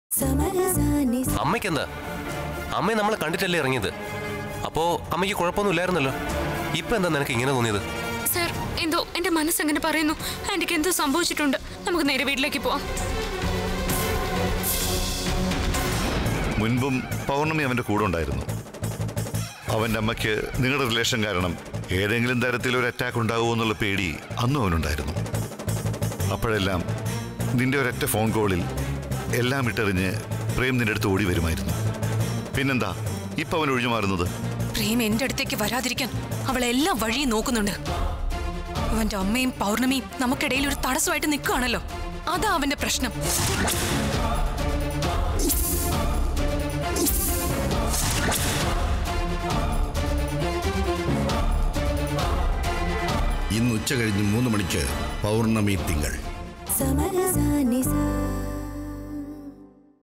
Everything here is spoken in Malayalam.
അമ്മയ്ക്കെന്താ അമ്മയെ നമ്മളെ കണ്ടിട്ടല്ലേ ഇറങ്ങിയത് അപ്പോ അമ്മയ്ക്ക് കുഴപ്പമൊന്നുമില്ലായിരുന്നല്ലോ ഇപ്പൊ എന്താ നിനക്ക് ഇങ്ങനെ തോന്നിയത് സർ എന്തോ എന്റെ മനസ്സെങ്ങനെ പറയുന്നു ആന്റിക്ക് എന്തോ സംഭവിച്ചിട്ടുണ്ട് നമുക്ക് നേരെ വീട്ടിലേക്ക് പോവാം മുൻപും പൗർണമി അവന്റെ കൂടെ ഉണ്ടായിരുന്നു അവന്റെ അമ്മയ്ക്ക് നിങ്ങളുടെ റിലേഷൻ കാരണം ഏതെങ്കിലും തരത്തിൽ ഒരു അറ്റാക്ക് ഉണ്ടാകുമോ എന്നുള്ള പേടി അന്നും അവനുണ്ടായിരുന്നു അപ്പോഴെല്ലാം നിന്റെ ഒരൊറ്റ ഫോൺ കോളിൽ എല്ലാം ഇട്ടെറിഞ്ഞ് പ്രേം നിന്റെ അടുത്ത് ഓടി വരുമായിരുന്നു പിന്നെന്താ ഇപ്പൊ അവൻ ഒഴിഞ്ഞു മാറുന്നത് പ്രേം എന്റെ അടുത്തേക്ക് വരാതിരിക്കാൻ അവൾ എല്ലാ വഴിയും നോക്കുന്നുണ്ട് അവന്റെ അമ്മയും പൗർണമിയും നമുക്കിടയിൽ ഒരു തടസ്സമായിട്ട് നിൽക്കുകയാണല്ലോ അതാ അവന്റെ പ്രശ്നം ഇന്ന് ഉച്ച കഴിഞ്ഞ് മൂന്ന് മണിക്ക് പൗർണമി തിങ്കൾ സമരസാനിസ